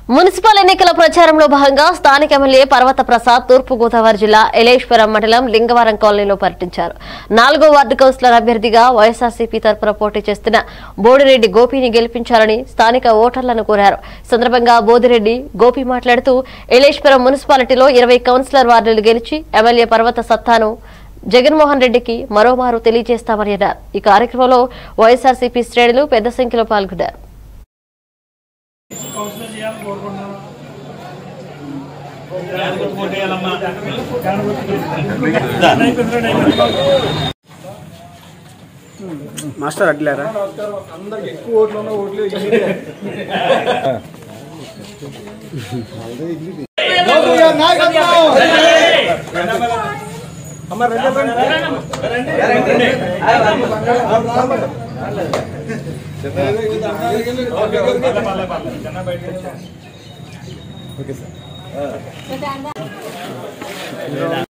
municipal ఎన్నికల ప్రచారంలో భాగంగా స్థానిక ఎమ్మెల్యే పర్వత ప్రసాద్ తూర్పు గోదావరి జిల్లా ఎలేశ్వరం మండలం లింగవరం కాలనీలో పర్యటించారు నాలుగో వార్డు కౌన్సిలర్ అభ్యర్థిగా వైఎస్ఆర్సీపీ తరపున పోటీ చేస్తున్న బోడిరెడ్డి గోపిని గెలిపించాలని స్థానిక ఓటర్లను కోరారు ఈ సందర్భంగా బోదిరెడ్డి గోపి మాట్లాడుతూ ఎలేశ్వరం మున్సిపాలిటీలో ఇరవై కౌన్సిలర్ వార్డులు గెలిచి ఎమ్మెల్యే పర్వత సత్తాను జగన్మోహన్ రెడ్డికి మరోమారు తెలియజేస్తామని అన్నారు ఈ కార్యక్రమంలో వైఎస్ఆర్సీపీ శ్రేణులు పెద్ద సంఖ్యలో పాల్గొన్నారు కౌన్సిలర్ చేయాలని కోరుకుంటున్నాను మాస్టర్ అడ్లారా అందరికి ఎక్కువ ఓట్లు ఉన్న ఓట్లు ఓకే సార్